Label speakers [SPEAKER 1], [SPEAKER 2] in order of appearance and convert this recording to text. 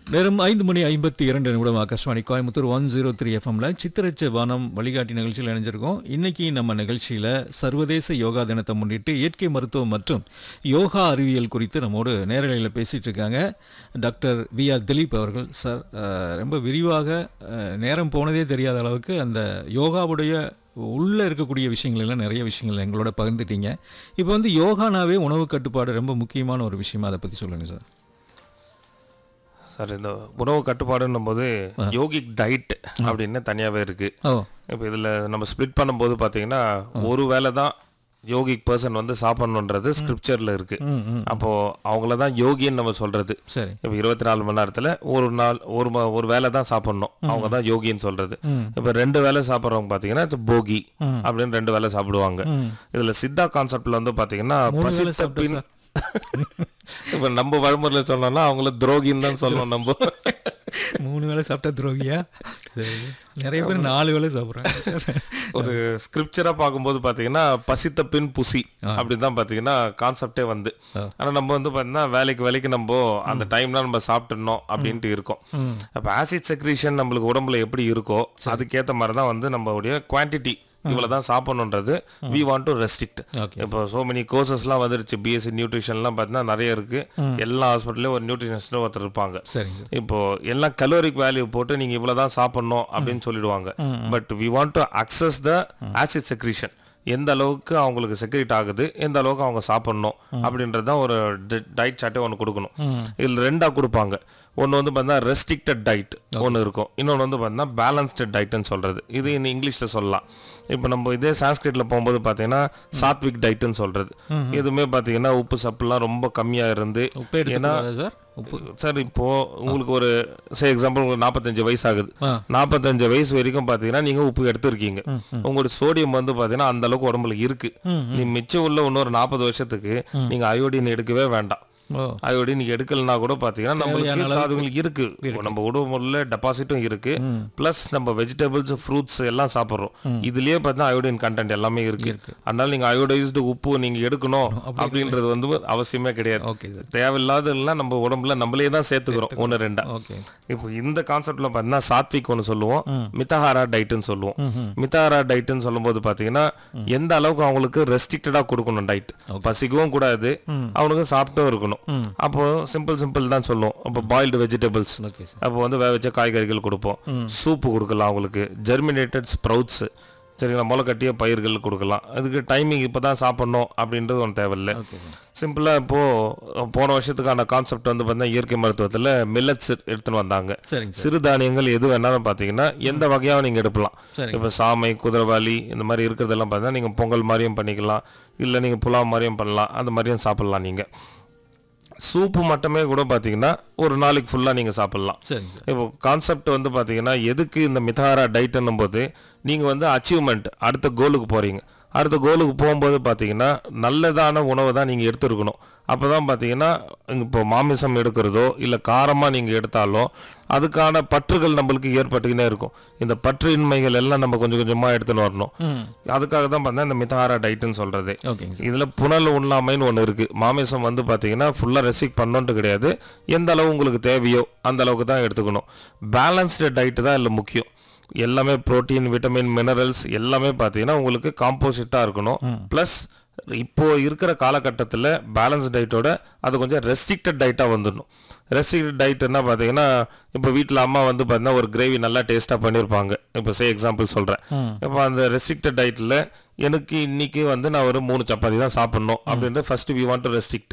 [SPEAKER 1] நேரம் ஐந்து மணி ஐம்பத்தி இரண்டு நிமிடம் Akashvani Coimbatore one zero three எஃப்எம்ல சித்திரச்ச வானம் வழிகாட்டி நிகழ்ச்சியில் இணைஞ்சிருக்கோம் இன்னைக்கு நம்ம நிகழ்ச்சியில் சர்வதேச யோகா தினத்தை முன்னிட்டு இயற்கை மருத்துவம் மற்றும் யோகா அறிவியல் குறித்து நம்மோடு நேரலையில் பேசிட்டு இருக்காங்க டாக்டர் வி ஆர் திலீப் அவர்கள் சார் அஹ், ரொம்ப விரிவாக அஹ், நேரம் போனதே தெரியாத அளவுக்கு அந்த யோகாவுடைய உள்ளே இருக்கக்கூடிய விஷயங்கள் எல்லாம் நிறைய விஷயங்கள் எங்களோட பகிர்ந்துட்டீங்க இப்போ வந்து யோகானாவே உணவு கட்டுப்பாடு ரொம்ப முக்கியமான ஒரு விஷயமா அதை பற்றி சொல்லுங்கள் சார்
[SPEAKER 2] சார் இந்த உணவு கட்டுப்பாடுன்னும் போது யோகிக் டயட் அப்படின்னு தனியாகவே இருக்கு
[SPEAKER 1] ஓ
[SPEAKER 2] இப்போ இதில் நம்ம ஸ்ப்ளிட் பண்ணும்போது பார்த்தீங்கன்னா ஒரு வேளை தான் யோகிக் பர்சன் வந்து சாப்பிடணுன்றது ஸ்கிரிப்சரில் இருக்கு அப்போ அவங்கள தான் யோகின்னு நம்ம சொல்றது
[SPEAKER 1] சரி
[SPEAKER 2] இப்போ இருபத்தி நாலு மணி நேரத்தில் ஒரு நாள் ஒரு ம- ஒரு வேளை தான் சாப்பிடணும் அவங்க தான் யோகின்னு சொல்றது இப்போ ரெண்டு வேளை சாப்பிட்றவங்க பார்த்தீங்கன்னா இது போகி அப்படின்னு ரெண்டு வேளை சாப்பிடுவாங்க இதுல சித்தா கான்செப்ட்ல வந்து பார்த்தீங்கன்னா
[SPEAKER 1] மூணு வேளை
[SPEAKER 2] பசித்த
[SPEAKER 1] சாப்பிட்டா
[SPEAKER 2] பின் இப்போ நம்ம வழிமுறையில் சொன்னோம்னா அவங்கள துரோகின்னு தான் சொல்லணும் நம்ம
[SPEAKER 1] மூணு வேளை சாப்பிட்டா துரோகியா சரி நிறைய பேர் நாலு வேளை சாப்பிட்றாங்க
[SPEAKER 2] ஒரு ஸ்கிரிப்சரா பார்க்கும்போது பாத்தீங்கன்னா பசித்த பின் புசி அப்படின்னு தான் பாத்தீங்கன்னா கான்செப்டே வந்து ஆனா நம்ம வந்து பாத்தீங்கன்னா வேலைக்கு வேலைக்கு நம்ம அந்த டைம்ல நம்ம சாப்பிட்டுடணும் அப்படின்ட்டு இருக்கோம் அப்ப ஆசிட் செக்ரீஷன் நம்மளுக்கு உடம்புல எப்படி இருக்கோ அதுக்கேத்த மாதிரி தான் வந்து நம்மளுடைய குவான்டிட்டி இவ்வளவுதான் சாப்பிடணுன்றது we want to restrict
[SPEAKER 1] Okay.
[SPEAKER 2] இப்போ சோ மெனி கோர்சஸ்லாம் வந்துருச்சு பிஎஸ்சி நியூட்ரிஷன்லாம் பார்த்தீங்கன்னா நிறைய இருக்கு எல்லா ஹாஸ்பிட்டல்லையும் ஒரு நியூட்ரிஷனிஸ்ட் ஒருத்தர் இருப்பாங்க
[SPEAKER 1] சரிங்க சார்
[SPEAKER 2] இப்போ எல்லாம் கலோரிக் வேல்யூ போட்டு நீங்க இவ்வளவுதான் சாப்பிடணும் அப்படின்னு சொல்லிடுவாங்க but we want to access the acid secretion எந்த அளவுக்கு அவங்களுக்கு செக்ரேட் ஆகுது எந்த அளவுக்கு அவங்க சாப்பிடணும் அப்படின்றது தான் ஒரு டயட் சார்ட்டே ஒன்று கொடுக்கணும் இதில் ரெண்டாக கொடுப்பாங்க ஒன்று வந்து பார்த்தீங்கன்னா ரெஸ்ட்ரிக்டட் டயட் ஒன்று இருக்கும் இன்னொன்று வந்து பார்த்தீங்கன்னா பேலன்ஸ்டு டயட்னு சொல்கிறது இது இன்னும் இங்கிலீஷில் சொல்லலாம் இப்போ நம்ம இதே சான்ஸ்கிரிட்டில் போகும்போது பார்த்தீங்கன்னா சாத்விக் டயட்னு சொல்கிறது எதுவுமே பார்த்தீங்கன்னா உப்பு சப்புலாம் ரொம்ப கம்மியாக இருந்து
[SPEAKER 1] உப்பு எடுத்துக்கூடாதா சார் உப்பு
[SPEAKER 2] சார் இப்போ உங்களுக்கு ஒரு சே எக்ஸாம்பிள் உங்களுக்கு நாற்பத்தஞ்சு வயசு ஆகுது
[SPEAKER 1] ஆ.
[SPEAKER 2] நாற்பத்தஞ்சு வயசு வரைக்கும் பாத்தீங்கன்னா நீங்க உப்பு எடுத்திருக்கீங்க உங்களோட சோடியம் வந்து பாத்தீங்கன்னா அந்த அளவுக்கு உடம்புல இருக்கு நீ மிச்சம் உள்ள இன்னொரு நாற்பது வருஷத்துக்கு நீங்க அயோடின் எடுக்கவே வேண்டாம்
[SPEAKER 1] ஓ
[SPEAKER 2] அயோடின் நீங்க எடுக்கலனா கூட பாத்தீங்கன்னா நம்மளுக்கு தாதுகள் இருக்கு இப்போ நம்ம உடம்புல டெபாசிட்டும் இருக்கு பிளஸ் நம்ம வெஜிடபிள்ஸ் ஃப்ரூட்ஸ் எல்லாம் சாப்பிடுறோம் இதுலயே பார்த்தீங்கன்னா அயோடின் கண்டென்ட் எல்லாமே இருக்கு அதனால நீங்க அயோடைஸ்டு உப்பு நீங்க எடுக்கணும் அப்படின்றது வந்து அவசியமே கிடையாது
[SPEAKER 1] ஓகே சார்
[SPEAKER 2] தேவையில்லாத எல்லாம் நம்ம உடம்புல நம்மளே தான் சேர்த்துக்கிறோம் ஒன்று ரெண்டா
[SPEAKER 1] ஓகே
[SPEAKER 2] இப்போ இந்த கான்செப்ட்ல பார்த்தீங்கன்னா சாத்விக் ஒன்று சொல்லுவோம் மிதஹாரா டயட்னு சொல்லுவோம் மிதஹாரா டயட்னு சொல்லும்போது பார்த்தீங்கன்னா எந்த அளவுக்கு அவங்களுக்கு ரெஸ்ட்ரிக்டடா கொடுக்கணும் டயட் பசிக்கவும் கூடாது அவனுக்கு சாப்பிட்டும் இருக்கணும் அப்போ சிம்பிள் சிம்பிள் தான் சொல்லுவோம் அப்போ பாயில்டு வெஜிடபிள்ஸ்
[SPEAKER 1] ஓகே சார்
[SPEAKER 2] அப்போ வந்து வேக வச்ச காய்கறிகள் கொடுப்போம் சூப்பு கொடுக்கலாம் அவங்களுக்கு ஜெர்மினேட்டட் ஸ்ப்ரவுட்ஸ் சரிங்களா முளைக்கட்டிய பயிர்கள் கொடுக்கலாம் அதுக்கு டைமிங் இப்போ தான் சாப்பிடணும் அப்படின்றது ஒன்று தேவையில்லை
[SPEAKER 1] ஓகே சார்
[SPEAKER 2] சிம்பிளாக இப்போது போன வருஷத்துக்கான கான்செப்ட் வந்து பார்த்தீங்கன்னா இயற்கை மருத்துவத்தில் மில்லட்ஸ் எடுத்துன்னு வந்தாங்க
[SPEAKER 1] சரிங்க சார்
[SPEAKER 2] சிறுதானியங்கள் எது வேணாலும் பார்த்தீங்கன்னா எந்த வகையாக நீங்கள் எடுக்கலாம்
[SPEAKER 1] சரிங்க.
[SPEAKER 2] இப்போ சாமை குதிரைவாலி இந்த மாதிரி இருக்கிறதெல்லாம் பார்த்தீங்கன்னா நீங்கள் பொங்கல் மாதிரியும் பண்ணிக்கலாம் இல்லை நீங்கள் புலாவ் மாதிரியும் பண்ணலாம் அந்த மாதிரியும் சாப்பிட்லாம் நீங்கள் சூப்பு மட்டுமே கூட பார்த்தீங்கன்னா ஒரு நாளைக்கு ஃபுல்லாக நீங்கள் சாப்பிட்லாம்
[SPEAKER 1] சரிங்க சார்
[SPEAKER 2] இப்போ கான்செப்ட் வந்து பார்த்தீங்கன்னா எதுக்கு இந்த மிதாரா டயட்னும் போது நீங்கள் வந்து அச்சீவ்மெண்ட் அடுத்த கோலுக்கு போகிறீங்க அடுத்த கோலுக்கு போகும்போது பார்த்தீங்கன்னா நல்லதான உணவை தான் நீங்கள் எடுத்துருக்கணும் அப்போ தான் பார்த்தீங்கன்னா இப்போ மாமிசம் எடுக்கிறதோ இல்லை காரமாக நீங்கள் எடுத்தாலோ அதுக்கான பற்றுகள் நம்மளுக்கு ஏற்பட்டுக்கினே இருக்கும் இந்த பற்றின்மைகள் எல்லாம் நம்ம கொஞ்சம் கொஞ்சமாக எடுத்துன்னு வரணும் அதுக்காக தான் பார்த்தீங்கன்னா இந்த மிதாரா டயட்னு சொல்கிறது
[SPEAKER 1] ஓகேங்க சார்
[SPEAKER 2] இதுல புனல் உண்ணாமைன்னு ஒன்று இருக்கு மாமிசம் வந்து பாத்தீங்கன்னா ஃபுல்லா ரெஸ்ட்ரிக்ட் பண்ணோன்ட்டு கிடையாது எந்த அளவு உங்களுக்கு தேவையோ அந்த அளவுக்கு தான் எடுத்துக்கணும் பேலன்ஸ்டு டயட் தான் இல்லை முக்கியம் எல்லாமே புரோட்டீன் விட்டமின் மினரல்ஸ் எல்லாமே பார்த்தீங்கன்னா உங்களுக்கு காம்போசிட்டாக இருக்கணும் ப்ளஸ் இப்போ இருக்கிற காலகட்டத்தில் பேலன்ஸ் டயட்டோட அது கொஞ்சம் ரெஸ்ட்ரிக்டட் டயட்டாக வந்துடணும் ரெஸ்ட்ரிக்டட் டயட் என்ன பார்த்தீங்கன்னா இப்போ வீட்டில் அம்மா வந்து பார்த்தீங்கன்னா ஒரு கிரேவி நல்லா டேஸ்ட்டாக பண்ணியிருப்பாங்க இப்போ சே எக்ஸாம்பிள் சொல்கிறேன் இப்போ அந்த ரெஸ்ட்ரிக்டட் டயட்டில் எனக்கு இன்னைக்கு வந்து நான் ஒரு மூணு சப்பாத்தி தான் சாப்பிடணும் அப்படின்றது first we want to restrict